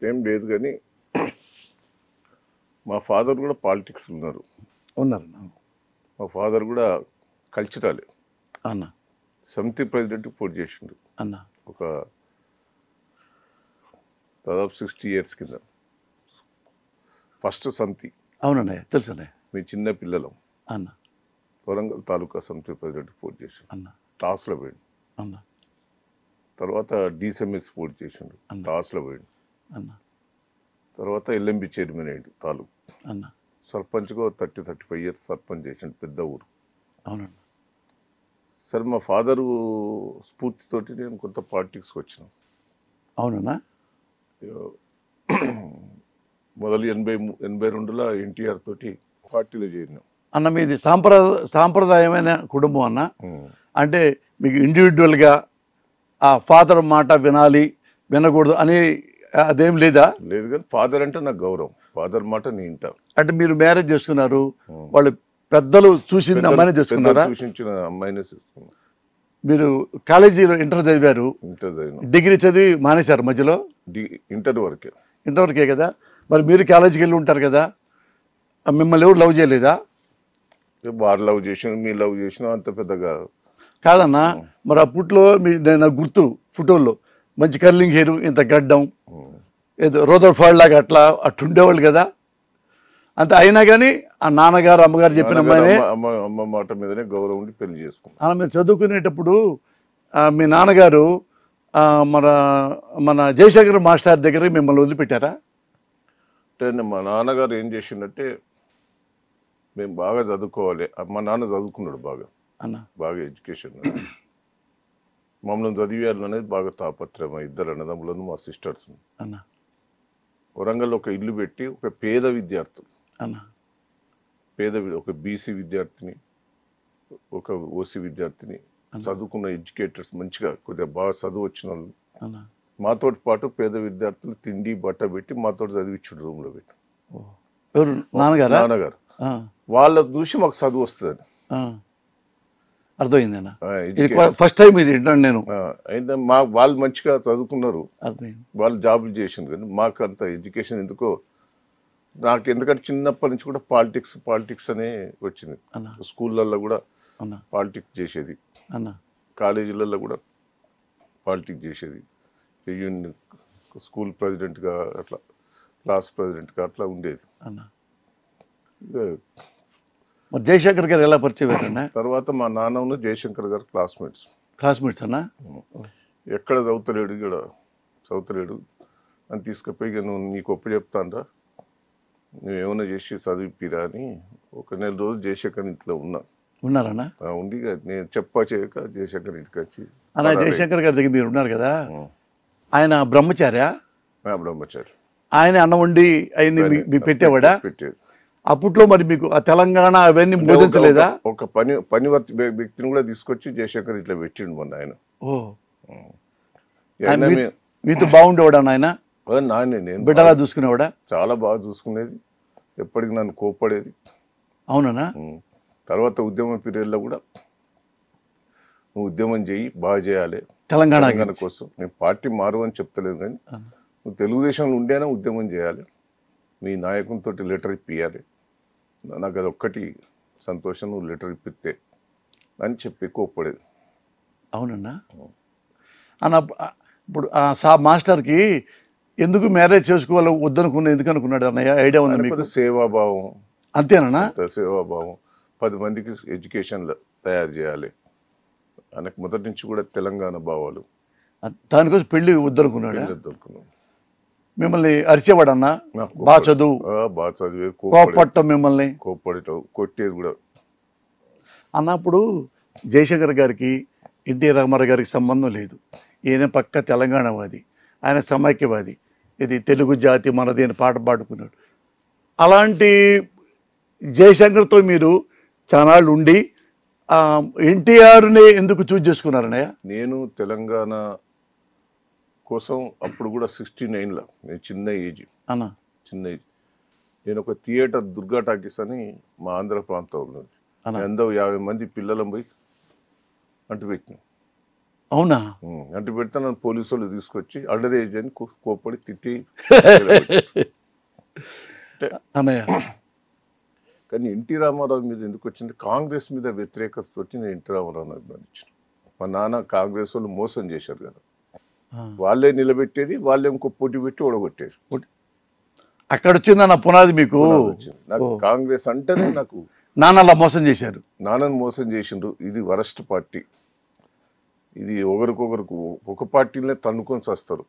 అట్లేం లేదు కానీ మా ఫాదర్ కూడా పాలిటిక్స్ ఉన్నారు ఉన్నారన్న మా ఫాదర్ కూడా కల్చరల్ అన్న సమితి ప్రెసిడెంట్ పోటీ చేసిండు అన్న ఒక దాదాపు సిక్స్టీ ఇయర్స్ కింద ఫస్ట్ సమితి అవునన్నయ్య తెలుసు అన్నయ్య మీ చిన్న పిల్లలం అన్న వరంగల్ తాలూకా సమితి ప్రెసిడెంట్ పోటీ చేసిండు అన్న టాస్లో పోయిండు అన్న తర్వాత డీసీఎంఎస్ పోటీ చేసిండు అన్న. టాస్లో పోయిండు అన్న తర్వాత ఎల్ఎంబి చైర్మన్ అయ్యిండు తాలూకు అన్న సర్పంచ్గా thirty thirty five years sarpanch చేసిండు పెద్ద ఊరు అవునన్న సరే మా ఫాదరు స్ఫూర్తితోటి నేను కొంత పాలిటిక్స్కి వచ్చిన అవునన్నా మొదలు ఎనభై ము- ఎనభై రెండులో ఎన్టీఆర్ తోటి పార్టీలో చేరినాం అన్న మీది సాంప్రదాయ సాంప్రదాయమైన కుటుంబం అన్న అంటే మీకు ఇండివిజువల్గా ఆ ఫాదర్ మాట వినాలి వినకూడదు అని అదేం లేదా లేదు కానీ ఫాదర్ అంటే నాకు గౌరవం ఫాదర్ మాట నేను వింటా అంటే మీరు మ్యారేజ్ చేసుకున్నారు వాళ్ళు పెద్దలు చూసింది అమ్మాయిని చేసుకున్నారా పెద్దలు సూచించిన అమ్మాయిని చూసుకున్నా మీరు కాలేజీలో ఇంటర్ చదివారు ఇంటర్ చదివినాం డిగ్రీ చదివి మానేశారు మధ్యలో డి ఇంటర్ వరకే ఇంతవరకే కదా మరి మీరు కాలేజీకి వెళ్ళి ఉంటారు కదా ఆ మిమ్మల్ని ఎవరు లవ్ చేయలేదా ఇక వారు లవ్ చేసిన మీ లవ్ చేసిన అంత పెద్దగా కాదన్నా మరి అప్పట్లో మీ నేను నాకు గుర్తు ఫోటోల్లో మంచి కర్లింగ్ హెయిర్ ఇంత గడ్డం ఏదో రోదర్ ఫాల్ లాగా అట్లా అట్లా ఉండేవాళ్ళు కదా అంత అయినా కానీ ఆ నాన్నగారు అమ్మగారు చెప్పిన అమ్మాయినే అమ్మ అమ్మ అమ్మ మాట మీదనే గౌరవం ఉండి పెళ్లి చేసుకున్నాం అలా మీరు చదువుకునేటప్పుడు ఆ, మీ నాన్నగారు ఆ, మన మన జయశంకర్ మాస్టర్ దగ్గర మిమ్మల్ని వదిలిపెట్టారా అంటే మా నాన్నగారు ఏం చేసిండంటే మేము బాగా చదువుకోవాలి మా నాన్న చదువుకున్నాడు బాగా అన్న బాగా ఎడ్యుకేషన్ మమ్మల్ని చదివేయాలనేది బాగా తాపత్రయం మా ఇద్దరు అన్నదమ్ములను మా సిస్టర్స్ అన్న వరంగల్ ఒక ఇల్లు పెట్టి ఒక పేద విద్యార్థులు అన్న పేద వి- ఒక బీసీ విద్యార్థిని ఒక ఓసీ విద్యార్థిని చదువుకున్న ఎడ్యుకేటర్స్ మంచిగా కొద్దిగా బాగా చదువు వచ్చిన వాళ్ళు అన్న మాతోటి పాటు పేద విద్యార్థులు తిండి బట్ట పెట్టి మాతో చదివించుడు రూమ్లో పెట్టి ఓ. ఎవరు నాన్నగారా నాన్నగారు ఆ, వాళ్ళ చూసి మాకు చదువు వస్తుంది ఆ. అర్థమైందన్న ఇది ఫస్ట్ టైం ఇది వింటాను నేను అయితే మా వాళ్ళు మంచిగా చదువుకున్నారు అర్థమైంది వాళ్ళు జాబులు చేసింది కానీ మాకు అంత ఎడ్యుకేషన్ ఎందుకో నాకు ఎందుకంటే చిన్నప్పటి నుంచి కూడా పాలిటిక్స్ పాలిటిక్స్ అనే వచ్చింది అన్న స్కూళ్ళల్లో కూడా అన్న పాలిటిక్స్ చేసేది అన్న కాలేజీలలో కూడా పాలిటిక్స్ చేసేది యూనియన్ స్కూల్ ప్రెసిడెంట్గా అట్లా క్లాస్ ప్రెసిడెంట్గా అట్లా ఉండేది అన్న ఇక మరి జయశంకర్ గారు ఎలా పరిచయం అయ్యారన్న తర్వాత మా నాన్నను జయశంకర్ గారు క్లాస్మేట్స్ క్లాస్మేట్స్ అన్న ఎక్కడ చదువుతలేడు ఇక్కడ చదువుతలేడు అని తీసుకుపోయి ఇక నువ్వు నీకు ఒప్పు చెప్తానరా నువ్వేమైనా చేసి చదివిపిరా అని ఒక నెల రోజులు జయశంకర్ ఇంట్లో ఉన్నా ఉన్నారన్న ఆ ఉండి ఇక నేను చెప్పా చేయక జయశంకర్ ఇంటికి వచ్చి అన్న జయశంకర్ గారి దగ్గర మీరు ఉన్నారు కదా ఉం. ఆయన బ్రహ్మచార్య ఆ బ్రహ్మచారి ఆయన అన్నం వండి ఆయన్ని మీ- మీ పెట్టేవాడా పెట్టేది అప్పట్లో మరి మీకు ఆ తెలంగాణ అవన్నీ బోధించలేదా ఒక- ఒక పని పని వర్తి- వ్య- వ్యక్తిని కూడా తీసుకొచ్చి జయశంకర్ ఇట్లా పెట్టిండు మొన్న ఆయన ఓ ఇక ఆయన అయినా మీ- మీ- మీతో బాగుండేవాడా ఆయన ఆ, నాన్నే నేను బిడ్డలా చూసుకునేవాడా చాలా బాగా చూసుకునేది ఎప్పటికి నన్ను కోప్పడేది అవునన్నా ఉం. తర్వాత ఉద్యమ పీరియడ్లో కూడా నువ్వు ఉద్యమం చేయి బాగా చేయాలి తెలంగాణ తెలంగాణ కోసం నేను పార్టీ మారు అని చెప్తలేదు కానీ నువ్వు తెలుగుదేశంలో ఉండేనా ఉద్యమం చేయాలి మీ నాయకునితో లెటర్ ఇప్పియాలి నాకు అది ఒక్కటి సంతోషం నువ్వు లెటర్ ఇప్పిస్తే అని చెప్పి కోప్పడేది అవునన్నా అన్న ఇప్పుడు ఆ సా మాస్టర్కి ఎందుకు మ్యారేజ్ చేసుకోవాలి వద్దనుకున్న ఎందుకు అనుకున్నాడు అన్నయ్య ఐడియా ఉందా ఆయన మీకు కొంత సేవాభావం అంతేనా అంత సేవాభావం పది మందికి ఎడ్యుకేషన్లో తయారు చేయాలి ఆయనకు మొదటి నుంచి కూడా తెలంగాణ భావాలు దానికోసం పెళ్లి వద్దనుకున్నాడు పెళ్ళి దొరుకున్నాం మిమ్మల్ని అరిచేవాడన్నా నాకు బాగా చదువు ఆ, బాగా చదివేది కోప్పడేది కోపట్టం మిమ్మల్ని కోప్పడటం కొట్టేది కూడా అన్నప్పుడు జయశంకర్ గారికి ఎన్టీ రామారావు గారికి సంబంధం లేదు ఈయన పక్క తెలంగాణవాది ఆయన సమైక్యవాది ఇది తెలుగు జాతి మనది అని పాట పాడుకున్నాడు అలాంటి జయశంకర్తో మీరు చానాళ్ళు ఉండి ఆ, ఎన్టీఆర్ని ఎందుకు చూజ్ చేసుకున్నారన్నయ్య నేను తెలంగాణ కోసం అప్పుడు కూడా సిక్స్టీ నైన్లో నేను చిన్న ఏజ్ అన్న చిన్న ఏజ్ నేను ఒక థియేటర్ దుర్గా టాకీస్ అని మా ఆంధ్ర ప్రాంతంలో ఉంది అన్న. ఎంతో యాభై మంది పిల్లలం పోయి అంటు పెట్టినాం అవునా ఉమ్, అంటే పెడితే నన్ను పోలీసు వాళ్ళు తీసుకొచ్చి అండర్ ఏజ్ అని కో- కోప్పడి తిట్టి అన్నయ్య కానీ ఎన్టీ రామారావు మీద ఎందుకు వచ్చింది కాంగ్రెస్ మీద వ్యతిరేకతతోటి నేను ఎన్టీ రామారావుని అభిమానించిన మా నాన్న కాంగ్రెస్ వాళ్ళు మోసం చేశారు కదా ఆ. వాళ్ళే నిలబెట్టేది వాళ్ళే ఇంకో పోటీ పెట్టి ఓడగొట్టేది అక్కడ వచ్చిందన్న పునాది మీకు నాకు వచ్చింది. నాకు కాంగ్రెస్ అంటేనే నాకు నాన్న అలా మోసం చేశారు నాన్నని మోసం చేసిండ్రు ఇది వరస్ట్ పార్టీ ఇది ఒకరికొకరికి ఒక పార్టీలనే తన్నుకొని వస్తారు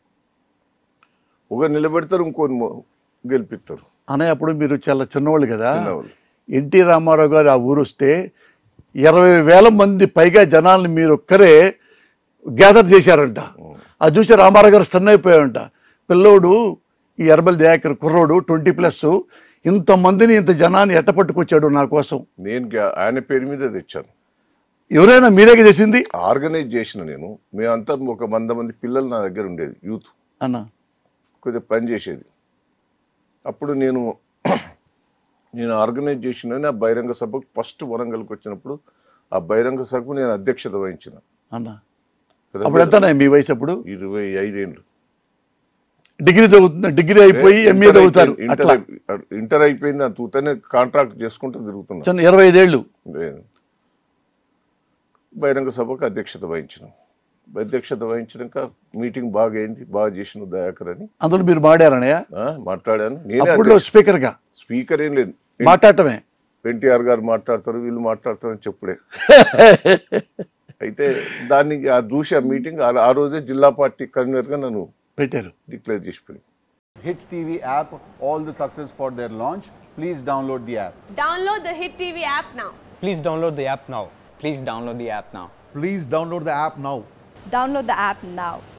ఒకరు నిలబెడతారు ఇంకోని మో- గెలిపిస్తారు అన్నయ్య అప్పుడు మీరు చాలా చిన్నవాళ్ళు కదా చిన్నవాళ్ళు. ఎన్టీ రామారావు గారు ఆ ఊరు వస్తే ఇరవై వేల మంది పైగా జనాల్ని మీరు ఒక్కరే గ్యాదర్ చేశారంట అది చూసి రామారావు గారు స్టన్ అయిపోయారంట పిల్లోడు ఈ ఎర్బల్ దయాకర్ కుర్రోడు ట్వంటీ ప్లస్ ఇంతమందిని ఇంత జనాన్ని ఎట్ట పట్టుకొచ్చాడు నా కోసం నేను గా- ఆయన పేరు మీద తెచ్చాను ఎవరైనా మీరే చేసింది ఆర్గనైజ్ చేసిన నేను మేమంతా ఒక వంద మంది పిల్లలు నా దగ్గర ఉండేది యూత్ అన్న కొద్దిగా పని చేసేది అప్పుడు నేను నేను ఆర్గనైజ్ చేసిన ఆ బహిరంగ సభకు ఫస్ట్ వరంగల్కి వచ్చినప్పుడు ఆ బహిరంగ సభకు నేను అధ్యక్షత వహించిన అన్న అప్పుడు ఎంత మీ వయసు అప్పుడు ఇరవై ఐదేళ్ళు డిగ్రీ చదువుతుంది డిగ్రీ అయిపోయి ఎంఏ ఇంటర్ చదువుతారు అయిపోయింది, ఇంటర్ అట్లా అయిపోయి- ఇంటర్ అయిపోయింది ఆ తూతనే కాంట్రాక్ట్ చేసుకుంటూ తిరుగుతున్నా చిన్న ఇరవై ఐదేళ్ళు బహిరంగ సభకు అధ్యక్షత వహించిన అధ్యక్షత వహించినాక మీటింగ్ బాగా అయింది బాగా చేసిన దయాకర్ అని అందులో మీరు మాడారనయ్య ఆ, మాట్లాడాను నేనే అప్పుడు స్పీకర్ గా స్పీకర్ ఏం లేదు మాట్లాడటమే ఎన్టీఆర్ గారు మాట్లాడతారు వీళ్ళు మాట్లాడతారు అని చెప్పుడే అయితే దాన్ని ఆ చూసి ఆ మీటింగ్ ఆ- ఆ రోజే జిల్లా పార్టీ కన్వీనర్ గా నన్ను పెట్టారు డిక్లేర్ చేసిపోయింది Hit TV app all the success for their launch. Please download the app. Download the Hit TV app now. Please download the app now. Please download the app now. Please download the app now. Download the app now.